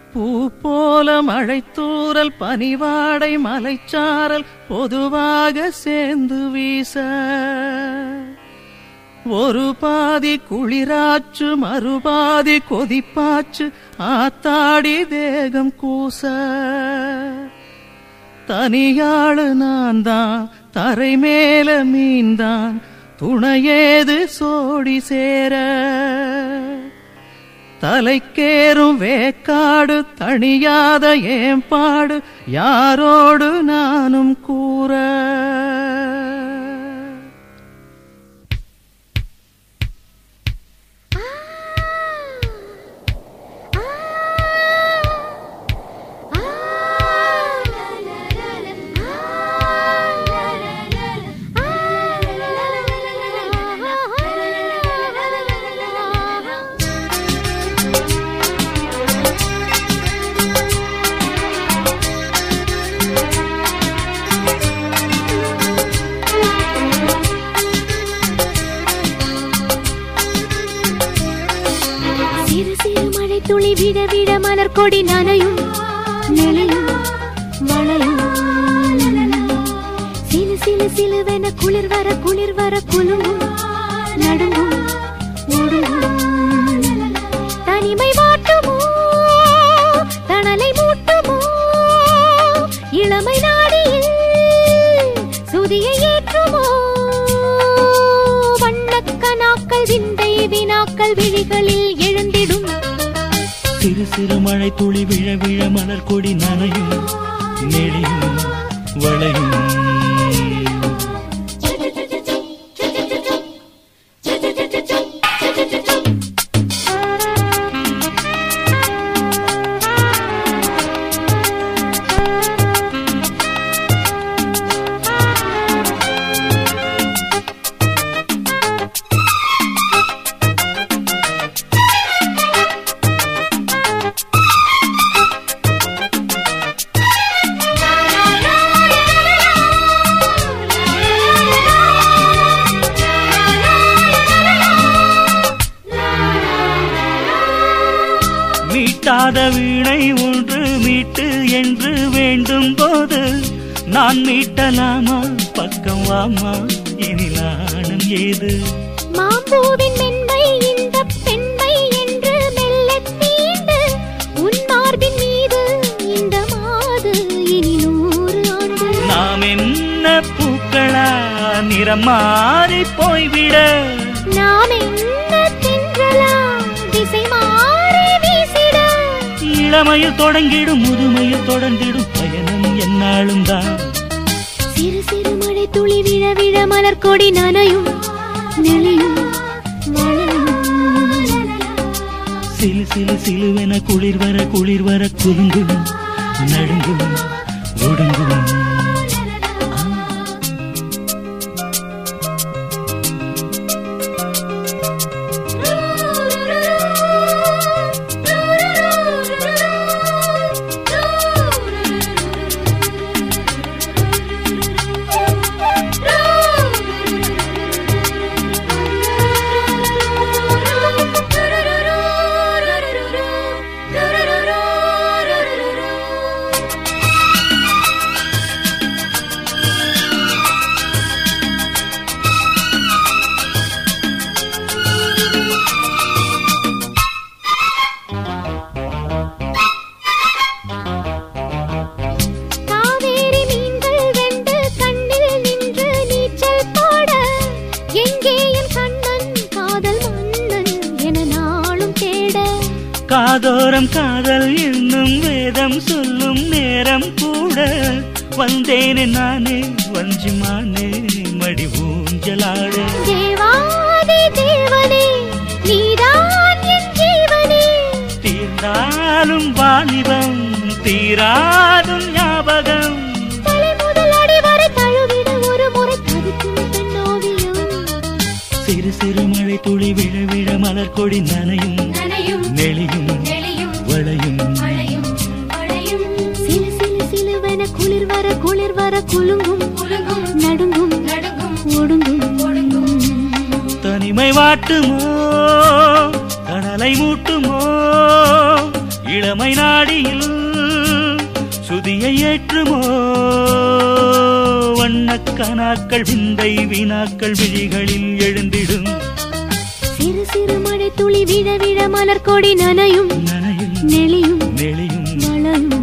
பூ போல மழைத்தூறல் பனிவாடை மலைச்சாரல் பொதுவாக சேர்ந்து வீச ஒரு பாதி குளிராச்சு மறுபாதி கொதிப்பாச்சு ஆத்தாடி தேகம் கூச தனியாளு நான் தான் தரை மேல மீன்தான் துணையேது சோடி சேர தலைக்கேறும் வேக்காடு தணியாத ஏம்பாடு யாரோடு நானும் கூற சிறு சிறு மழை துளி விட விட மலர் கொடி நனையும் நிலையும் வளையும் சிலு சிலு சிலுவென குளிர் வர குளிர் வர குலுங்கும் நடுங்கும் ஒடுங்கும் தனிமை வாட்டுமோ தணலை மூட்டுமோ இளமை நாடியில் சுதியை ஏற்றுமோ வண்ணக்கனாக்கள் விந்தை வினாக்கள் விழிகளில் எழுந்திடும் சிறு சிறு மழை துளி விழ விழ மலர் கொடி நனையும் நெளியும் வளையும் மீட்டாத வீணை ஒன்று மீட்டு என்று வேண்டும் போது நான் மீட்டலாமா பக்கம் வாமா இனி நாணம் ஏது மாம்பூவின் மென்மை இந்த பெண்மை என்று மெல்லத் தீண்டு உன் மார்பின் மீது இந்த மாது இனி நூறு ஆண்டு நாம் என்ன பூக்களா நிறம் மாறி போய்விட நாம் என்ன தின்றலா திசை மாறி வீசிட இளமையில் தொடங்கிடும் முதுமையில் தொடர்ந்திடும் பயணம் என்னாலும் தான் சிறு சிறு மழை துளி விழ விழ மலர் கொடி நனையும் நெளியும் வளையும் சிலு சிலு சிலுவென குளிர் வர குளிர் வர குலுங்கும் நடுங்கும் ஒடுங்கும் காவேரி மீன்கள் ரெண்டு கண்ணில் நின்று நீச்சல் போட எங்கேயும் கண்ணன் காதல் மன்னன் என நாளும் தேட காதோரம் காதல் என்னும் வேதம் சொல்லும் நேரம் கூட வந்தேனே நானே வஞ்சிமானே மடி ஊஞ்சலாட தேவாதி தேவனே நீதான் என் ஜீவனே தீர்ந்தாலும் வாலிபம் தீராதும் ஞாபகம் தலை முதல் அடி வரை தழுவிட ஒரு முறை தவிக்கும் பெண்ணோவியம் சிறு சிறு மழை துளி விழ விழ மலர் கொடி நனையும் நனையும் நெளியும் நெளியும் வளையும் வளையும் வளையும் சிலு சிலு சிலுவென குளிர் வர குளிர் வர குலுங்கும் குலுங்கும் நடுங்கும் நடுங்கும் ஒடுங்கும் ஒடுங்கும் தனிமை வாட்டுமோ கடலை மூட்டுமோ இள இளமை நாடியில் சுதியை ஏற்றுமோ வண்ணக்கனாக்கள் விந்தை வினாக்கள் விழிகளில் எழுந்திடும் சிறு சிறு மழை துளி விழ விழ மலர் கொடி நனையும் நனையும் நெளியும் நெளியும் வளையும்